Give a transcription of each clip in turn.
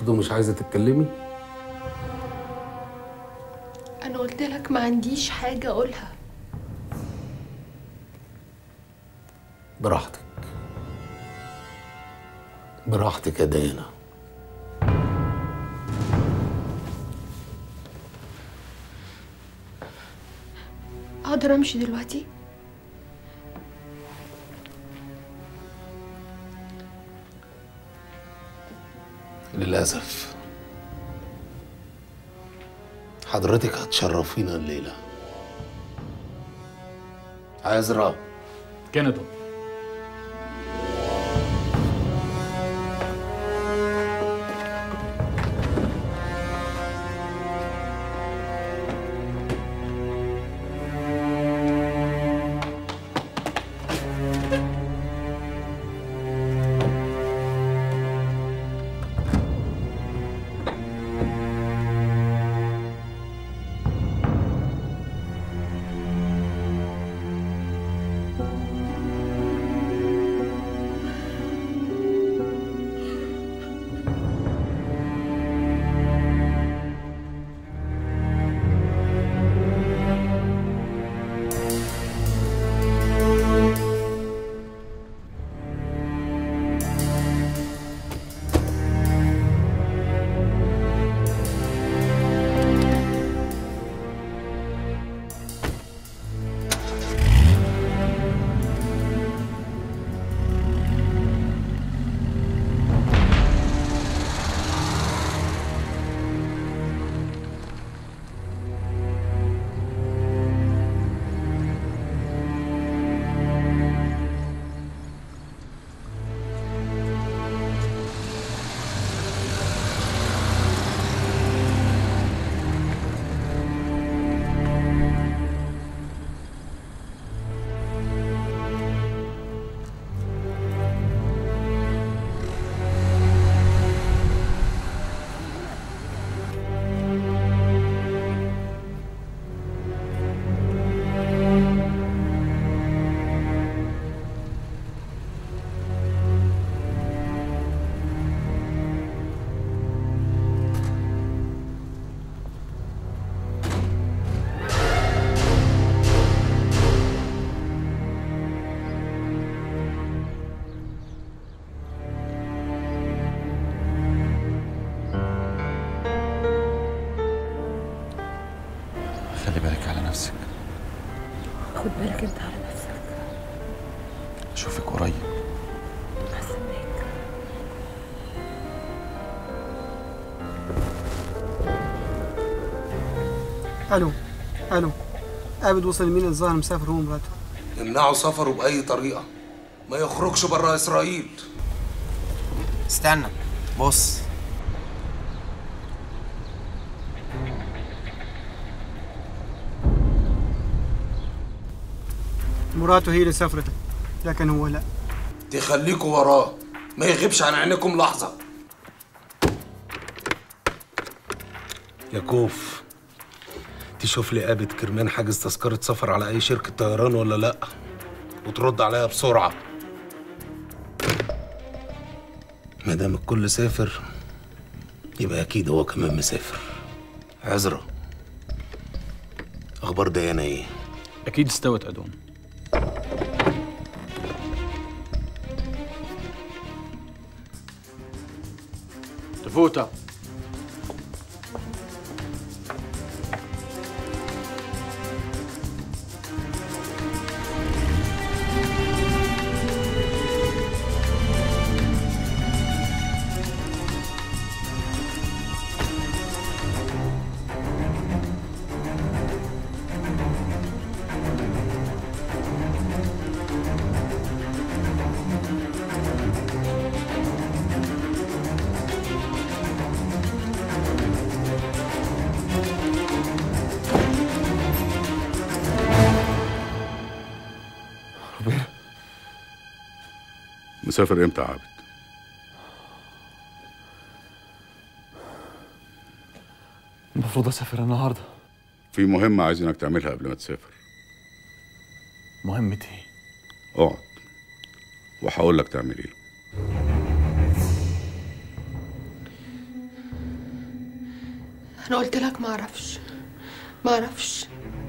برضه مش عايزه تتكلمي انا قلت لك ما عنديش حاجه اقولها براحتك براحتك يا دينا اقدر امشي دلوقتي للأسف حضرتك هتشرفينا الليلة عزرا كندو خلي بالك على نفسك خد بالك انت على نفسك اشوفك قريب هستناك الو الو عابد وصل يمين الظاهر مسافر هو ومراته امنعوا سفره بأي طريقة ما يخرجش بره إسرائيل استنى بص مراته هي اللي سافرت لكن هو لا تخليكوا وراه ما يغيبش عن عينيكم لحظة يا كوف تشوف لي قابة كرمان حاجز تذكرة سفر على أي شركة طيران ولا لأ وترد عليا بسرعة ما دام الكل سافر يبقى أكيد هو كمان مسافر عزرا أخبار ديانا إيه؟ اكيد استوت عدوم تفوتة مسافر امتى يا عابد؟ المفروض اسافر النهارده في مهمة عايزينك تعملها قبل ما تسافر مهمتي اقعد وهقول لك تعمل ايه انا قلت لك ما اعرفش ما اعرفش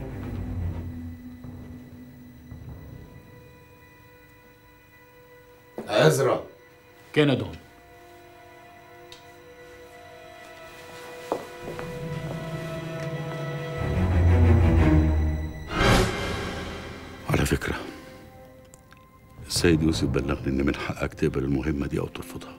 عزرا كان دون على فكرة السيد يوسف بلغني إن من حقك تقبل المهمة دي أو ترفضها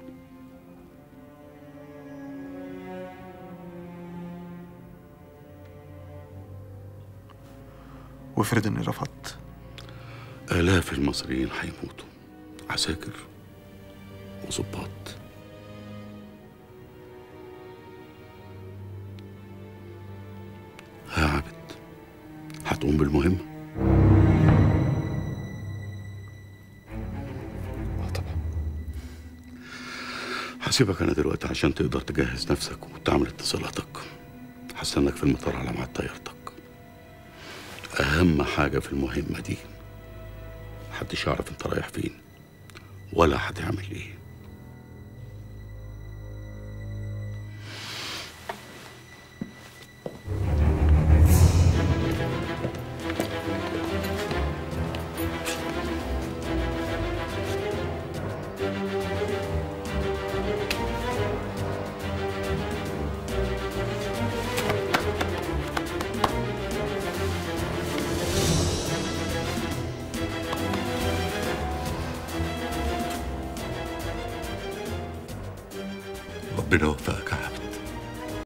وافرض اني رفضت آلاف المصريين هيموتوا عساكر وظباط ها عبد هتقوم بالمهمة اه طبعا هسيبك أنا دلوقتي عشان تقدر تجهز نفسك وتعمل اتصالاتك هستناك في المطار على ميعاد طيارتك أهم حاجة في المهمة دي محدش يعرف أنت رايح فين ولا هتعمل إيه ربنا يوفقك يا